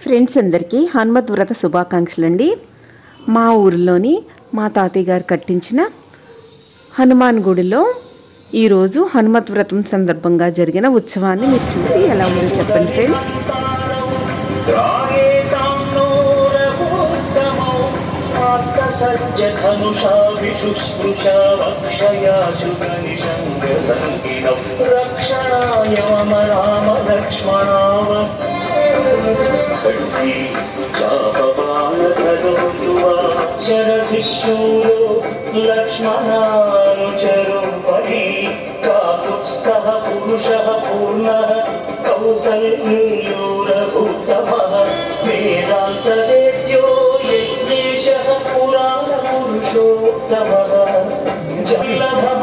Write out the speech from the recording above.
friends అందరికీ హనుమత్ వ్రత శుభాకాంక్షలు అండి మా ఊరిలోని మా తాతయ్య గారు కట్టించిన హనుమాన్ గుడిలో ఈరోజు హనుమత్ వ్రతం సందర్భంగా జరిగిన ఉత్సవాన్ని మీరు చూసి ఎలా ఉందో చెప్పండి ఫ్రెండ్స్ సజ్జనుషా విశుశ్రుషా వక్షయాశు నిశంగసంగితం రక్షణాయ మమ రామ లక్ష్మణావ ఖడ్గీ చాపబాణధరోయువా శరభిష్ణూరో లక్ష్మణానుచరో పరి కాకుత్స్థః పురుషः పూర్ణः కౌసల్యూరభూతమः వేదాంతవేద్యో యజ్ఞేశः పురాణపురుషోత్తమः జలభ